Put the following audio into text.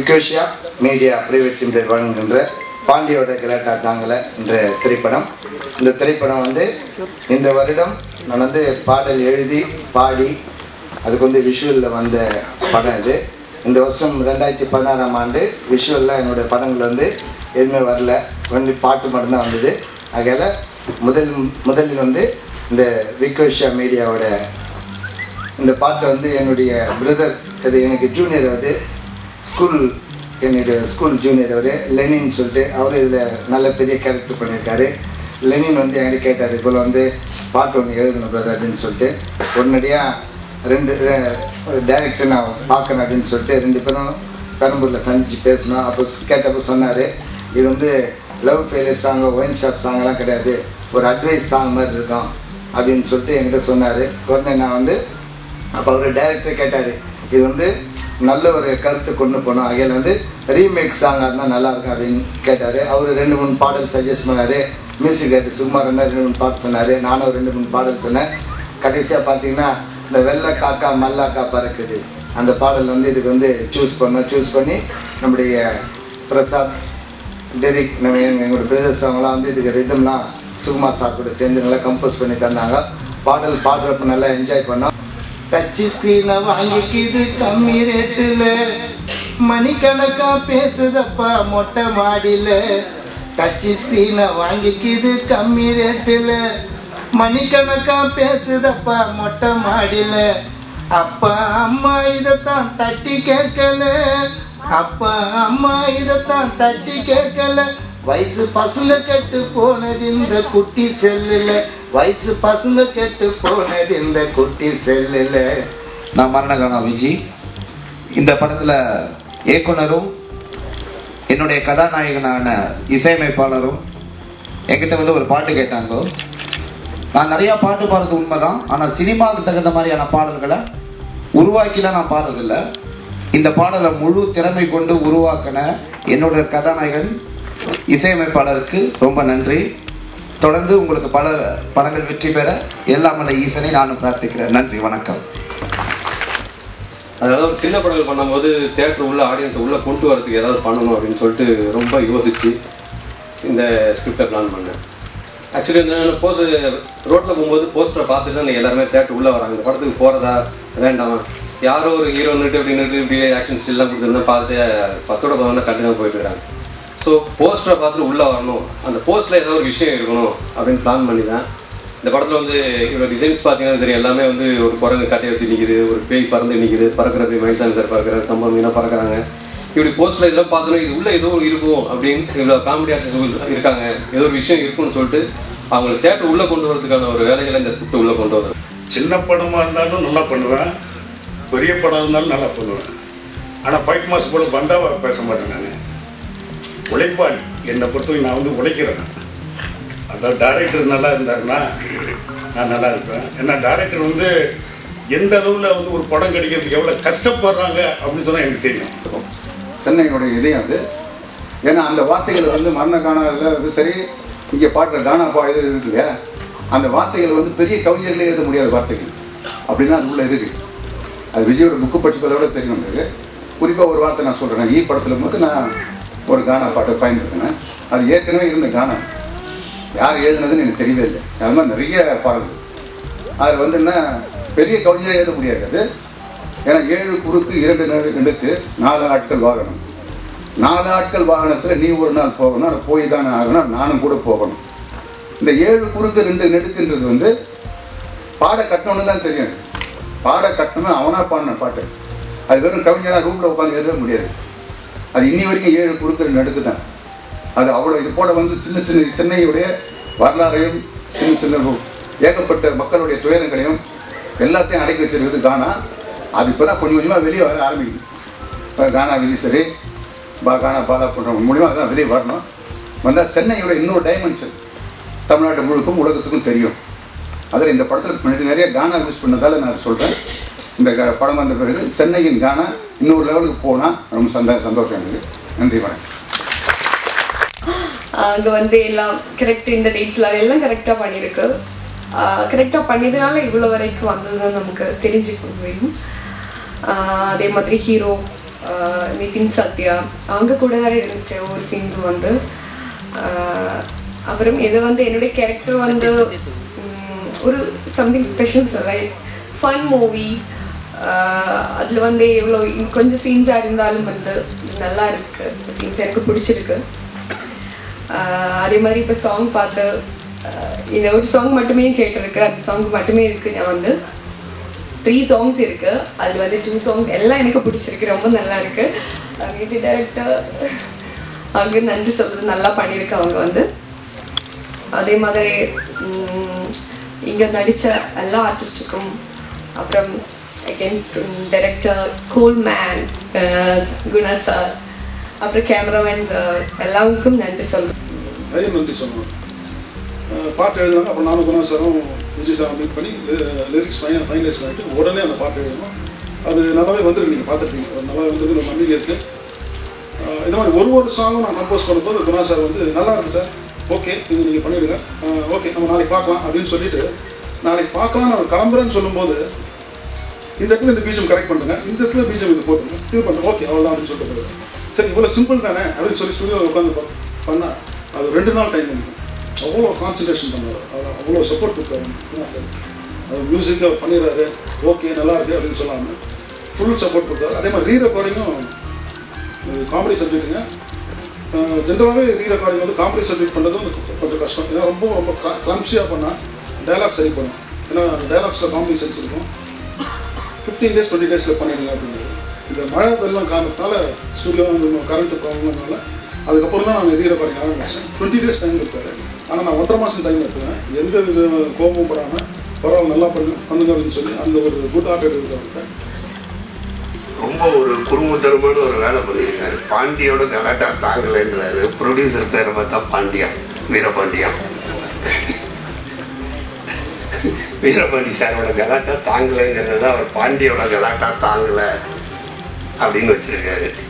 விக்கோஷியா media private limited வழங்குகின்ற பாண்டியோட கலாட்டா தாங்கலை என்ற திரைப்படம் இந்த திரைப்படம் வந்து இந்த வருடம் நான் வந்து பாடல் எழுதி பாடி அதுக்கு வந்து விஷுவலில் வந்த படம் இது இந்த வருஷம் ரெண்டாயிரத்தி பதினாறாம் ஆண்டு விஷுவலில் என்னுடைய படங்கள் வந்து எதுவுமே வரல ஒன்லி பாட்டு மட்டும்தான் வந்தது ஆகையால் முதல் முதலில் வந்து இந்த விக்கோஷியா மீடியாவோட இந்த பாட்டை வந்து என்னுடைய பிரதர் அது எனக்கு ஜூனியர் அது ஸ்கூல் என்னுடைய ஸ்கூல் ஜூனியர் அவர் லெனின் சொல்லிட்டு அவர் இதில் நல்ல பெரிய கேரக்டர் பண்ணியிருக்காரு லெனின் வந்து என்கிட்ட கேட்டார் இது போல் வந்து பாட்டு ஒன்று எழுதணும் பிரதர் அப்படின்னு சொல்லிட்டு உடனடியாக ரெண்டு டேரக்டர் நான் பார்க்கணும் அப்படின்னு சொல்லிட்டு ரெண்டு பேரும் பெரம்பூரில் சந்தித்து பேசினோம் அப்போ கேட்டப்போ சொன்னார் இது வந்து love failure song wine shop சாங்கெல்லாம் கிடையாது ஒரு அட்வைஸ் சாங் மாதிரி இருக்கும் அப்படின்னு சொல்லிட்டு என்கிட்ட சொன்னார் உடனே நான் வந்து அப்போ அவர் டைரக்டர் கேட்டார் இது வந்து நல்ல ஒரு கருத்து கொண்டு போனோம் ஆகையால் வந்து ரீமேக் சாங்காக இருந்தால் நல்லா இருக்கும் அப்படின்னு கேட்டார் அவர் ரெண்டு மூணு பாடல் சஜஸ்ட் பண்ணார் மியூசிக் டேரக்டர் சுமார் என்ன ரெண்டு மூணு பாட்டு சொன்னார் நானும் ஒரு ரெண்டு மூணு பாடல் சொன்னேன் கடைசியாக பார்த்தீங்கன்னா இந்த வெள்ளை காக்கா மல்லாக்கா பறக்குது அந்த பாடல் வந்து இதுக்கு வந்து சூஸ் பண்ணோம் சூஸ் பண்ணி நம்முடைய பிரசாத் டெரிக் நம்ம எங்க- எங்களோட பிரதர்ஸ் அவங்களாம் வந்து இதுக்கு ரிதம்லாம் சுகுமார் சார் கூட சேர்ந்து நல்லா கம்போஸ் பண்ணி தந்தாங்க பாடல் பாடுறப்ப நல்லா என்ஜாய் பண்ணோம் டச் ஸ்க்ரீனை வாங்கிக்கிது கம்மி ரேட்டில் மணிக்கணக்கா பேசுதப்பா மொட்டை மாடியில் டச் ஸ்க்ரீனை வாங்கிக்கிது கம்மி ரேட்டில் மணிக்கணக்கா பேசுதப்பா மொட்டை மாடியில் அப்பா அம்மா இதைத்தான் தட்டி கேட்கல அப்பா அம்மா இதைத்தான் தட்டி கேட்கல வயசு பசங்க கெட்டு போனது இந்த குட்டி செல்லுல வயசு பசங்க கெட்டு போனது இந்த குட்டி செல்லுல நான் மரணகானா விஜி இந்த படத்தில் இயக்குனரும் என்னுடைய கதாநாயகனான இசையமைப்பாளரும் என்கிட்ட வந்து ஒரு பாட்டு கேட்டாங்க நான் நிறையா பாட்டு பாடுறது உண்மைதான் ஆனால் சினிமாவுக்கு தகுந்த மாதிரியான பாடல்களை உருவாக்கிலாம் நான் பாடுறதில்ல இந்த பாடலை முழு திறமை கொண்டு உருவாக்கின என்னோட கதாநாயகன் இசையமைப்பாளருக்கு ரொம்ப நன்றி தொடர்ந்து உங்களுக்கு பல படங்கள் வெற்றி பெற எல்லாம் வல்ல ஈசனை நானும் பிரார்த்திக்கிறேன் நன்றி வணக்கம் அதனால ஒரு சின்ன படங்கள் பண்ணும்போது தேட்டர் உள்ள ஆடியன்ஸ் உள்ள கொண்டு வரதுக்கு ஏதாவது பண்ணணும் அப்படின்னு சொல்லிட்டு ரொம்ப யோசிச்சு இந்த ஸ்கிரிப்டை பிளான் பண்ணேன் ஆக்சுவலி வந்து போஸ்டர் ரோட்டில் போகும்போது போஸ்டரை பார்த்துட்டு தான் எல்லாருமே தேட்டர் உள்ளே வராங்க இந்த படத்துக்கு போகிறதா வேண்டாமா யாரோ ஒரு ஹீரோ நின்று இப்படி நின்று இப்படி ஆக்ஷன் ஸ்டில்லாம் கொடுத்துருந்தா பார்த்து பத்தோட பதினொன்று கண்டு தான் போயிட்டு இருக்காங்க ஸோ போஸ்டரை பார்த்துட்டு உள்ளே வரணும் அந்த போஸ்ட்டில் ஏதோ ஒரு விஷயம் இருக்கணும் அப்படின்னு பிளான் பண்ணி தான் இந்த படத்தில் வந்து இவரோட டிசைன்ஸ் பார்த்தீங்கன்னா தெரியும் எல்லாமே வந்து ஒரு குரங்கு கட்டையை வச்சு நிற்கிது ஒரு பேய் பறந்து நிற்கிது பறக்கிற பேய் மயில்சாமி சார் பறக்கிறார் கம்பம் மீனாக பறக்கிறாங்க இப்படி போஸ்ட்டில் இதெல்லாம் பார்த்தோன்னா இது உள்ளே ஏதோ இருக்கும் அப்படின்னு இவ்வளோ காமெடி ஆர்டிஸ்ட் இருக்காங்க ஏதோ ஒரு விஷயம் இருக்குன்னு சொல்லிட்டு அவங்களை தேட்டர் உள்ளே கொண்டு வரதுக்கான ஒரு வேலைகளை இந்த ஸ்கிரிப்ட் உள்ளே கொண்டு வரும் சின்ன படமாக இருந்தாலும் நல்லா பண்ணுவேன் பெரிய படம் இருந்தாலும் நல்லா பண்ணுவேன் ஆனால் ஃபைட் மாஸ் போல பந்தாவா பேச மாட்டேன் நான் உழைப்பாளி என்னை பொறுத்தவரைக்கும் நான் வந்து உழைக்கிறேன் அதாவது டைரக்டர் நல்லா இருந்தாருன்னா நான் நல்லா இருப்பேன் ஏன்னா டைரக்டர் வந்து எந்த அளவில் வந்து ஒரு படம் கிடைக்கிறதுக்கு எவ்வளோ கஷ்டப்படுறாங்க அப்படின்னு சொன்னால் எனக்கு தெரியும் சென்னையினுடைய இதயம் அது ஏன்னா அந்த வார்த்தைகள் வந்து மரண காணாதில் வந்து சரி இங்கே பாடுற கானா பா இது இருக்கு இல்லையா அந்த வார்த்தைகள் வந்து பெரிய கவிஞர்களே எழுத முடியாத வார்த்தைகள் அப்படின்னா அது உள்ள இருக்கு அது விஜயோட புக்கு படிச்சதோட தெரியும் எனக்கு குறிப்பாக ஒரு வார்த்தை நான் சொல்கிறேன் ஈ படத்தில் மட்டும் நான் ஒரு கானா பாட்டை பயன்படுத்தினேன் அது ஏற்கனவே இருந்த கானா யார் எழுதுனதுன்னு எனக்கு தெரியவே இல்லை அது மாதிரி நிறைய பாடல்கள் அதில் வந்து என்ன பெரிய கவிஞரே எழுத முடியாது அது ஏன்னா ஏழு குறுக்கு இரண்டு நெடு- நெடுக்கு நாலு ஆட்கள் வாகனம் நாலு ஆட்கள் வாகனத்தில் நீ ஒரு நாள் போகணும் அதை போய் தானே ஆகணும் நானும் கூட போகணும் இந்த ஏழு குறுக்கு ரெண்டு நெடுக்குன்றது வந்து பாட கட்டணும்னு தான் தெரியும் பாட கட்டணும் அவனா பாடின பாட்டு அது வெறும் கவிஞனா ரூமில் உட்காந்து எழுதவே முடியாது அது இன்னி வரைக்கும் ஏழு குறுக்கு ரெண்டு நெடுக்கு தான் அது அவ்வளோ இது போல வந்து சின்ன சின்ன சென்னையுடைய வரலாறையும் சின்ன சின்ன ஏகப்பட்ட மக்களுடைய துயரங்களையும் எல்லாத்தையும் அடக்கி வச்சிருக்கிறது கானா அது இப்போ தான் கொஞ்சம் கொஞ்சமாக வெளியே வர ஆரம்பிக்குது இப்போ கானா விஜய் சரி பா கானா பாலா போன்றவங்க மூலியமாக அதான் வெளியே வரணும் வந்தால் சென்னையோட இன்னொரு டைமென்ஷன் தமிழ்நாட்டு முழுக்கும் உலகத்துக்கும் தெரியும் அதில் இந்த படத்தில் நிறைய கானா யூஸ் பண்ணதால் நான் சொல்கிறேன் இந்த க- படம் வந்த பிறகு சென்னையின் கானா இன்னொரு லெவலுக்கு போனால் ரொம்ப சந்தோ சந்தோஷம் எனக்கு நன்றி வணக்கம் அங்கே வந்து எல்லாம் கரெக்ட் இந்த டேட்ஸில் எல்லாம் கரெக்டாக பண்ணியிருக்கு கரெக்டாக பண்ணியதுனால இவ்வளோ வரைக்கும் வந்ததுன்னு நமக்கு தெரிஞ்சுக்க முடியும் ஆஹ் அதே மாதிரி ஹீரோ ஆஹ் நிதின் சத்யா அவங்க கூட தான் இருந்துச்சு ஒரு சீன்ஸ் வந்து ஆஹ் அப்புறம் இது வந்து என்னுடைய கேரக்டர் வந்து உம், ஒரு something special like fun movie அதில் வந்து எவ்வளோ இன்னும் கொஞ்சம் சீன்ஸாக இருந்தாலும் வந்து இது நல்லா இருக்கு சீன்ஸ் எனக்கு பிடிச்சிருக்கு ஆஹ் அதே மாதிரி இப்போ சாங் பார்த்து ஆஹ் இந்த ஒரு சாங் மட்டுமே கேட்டிருக்கு அந்த சாங் மட்டுமே இருக்கு நான் வந்து த்ரீ சாங்ஸ் இருக்கு அதில் வந்து டூ சாங்ஸ் எல்லாம் எனக்கு பிடிச்சிருக்கு ரொம்ப நல்லா இருக்கு மியூசிக் டைரக்டர் அவங்க நன்றி சொல்றது நல்லா பண்ணியிருக்கு அவங்க வந்து அதே மாதிரி இங்கே நடித்த எல்லா ஆர்டிஸ்ட்டுக்கும் அப்புறம் again director cool man Guna sir அப்புறம் கேமராமேன் சார் எல்லாருக்கும் நன்றி சொல்கிறேன் நிறைய நன்றி சொல்லணும் அஹ் பாட்டு எழுதுனாங்க அப்புறம் நானும் குணா சாரும் விஜய் சாரும் மீட் பண்ணி லிரிக்ஸ் ஃபைனல் ஃபைனலைஸ் பண்ணிட்டு உடனே அந்த பாட்டு எழுதணும் அது நல்லாவே வந்துருக்கு நீங்கள் பார்த்துருப்பீங்க ஒரு நல்லா வந்துருக்கு ஒரு நம்பிக்கை இருக்குது இந்த மாதிரி ஒரு ஒரு சாங்கும் நான் கம்போஸ் பண்ணும்போது குணா சார் வந்து நல்லா இருக்கு சார் ஓகே இது நீங்கள் பண்ணிவிடுங்க ஓகே நம்ம நாளைக்கு பார்க்கலாம் அப்படின்னு சொல்லிட்டு நாளைக்கு பார்க்கலாம் நான் கிளம்புறேன்னு சொல்லும்போது இந்த இடத்துல இந்த பீஜம் கரெக்ட் பண்ணுங்க இந்த இடத்துல பீஜம் இது போட்டுருங்க இது பண்ணுங்க ஓகே அவ்வளோதான் அப்படின்னு சொல்லிட்டு போயிடுவேன் சரி இவ்வளோ சிம்பிள் தானே அப்படின்னு சொல்லி ஸ்டுடியோவில் உட்காந்து பா- பண்ணா அது ரெண்டு நாள் டைம் பண்ணிக்கும் அவ்வளோ கான்சன்ட்ரேஷன் பண்ணுவார் அது அவ்வளோ சப்போர்ட் கொடுத்தாரு என்ன சார் அது மியூசிக் அவர் பண்ணிடுறாரு ஓகே நல்லா இருக்கு அப்படின்னு சொல்லாமல் ஃபுல் சப்போர்ட் கொடுத்தாரு அதே மாதிரி ரீ ரெக்கார்டிங்கும் காமெடி சப்ஜெக்ட்டுங்க ஜென்ரலாகவே ரீ ரெக்கார்டிங் வந்து காமெடி சப்ஜெக்ட் பண்ணுறது வந்து கொ- கொஞ்சம் கஷ்டம் ஏன்னா ரொம்ப ரொம்ப கிளம்ஸியாக பண்ணால் டைலாக் சரி பண்ணும் ஏன்னா டைலாக்ஸில் காமெடி சென்ஸ் இருக்கும் ஃபிஃப்டீன் டேஸ் டுவெண்ட்டி டேஸில் பண்ணிடுங்க அப்படிங்கிறது இந்த மழை வெள்ளம் காரணத்தினால ஸ்டுடியோ வந்து கரண்ட் ப்ராப்ளம்னால அதுக்கப்புறம் தான் நான் ரீ ரெக்கார்டிங் ஆரம்பிச்சேன் டுவெண்ட்டி டேஸ் டைம் கொடுத்தாரு ஆனால் நான் ஒன்றரை மாதம் டைம் எடுத்துவேன் எந்த வித கோபமும் படாமல் பரவாயில்ல நல்லா பண்ணு பண்ணுங்க அப்படின்னு சொல்லி அந்த ஒரு குட் ஆர்ட் எடுக்கிறவர்கிட்ட ரொம்ப ஒரு குறும்புத்தனமான ஒரு வேலை பண்ணியிருக்காரு பாண்டியோட கலாட்டா தாங்கலைன்றாரு ப்ரொடியூசர் பேரை பார்த்தா பாண்டியா வீரபாண்டியா வீரபாண்டி சாரோட கலாட்டா தாங்கலைங்கிறது தான் அவர் பாண்டியோட கலாட்டா தாங்கலை அப்படின்னு வச்சிருக்காரு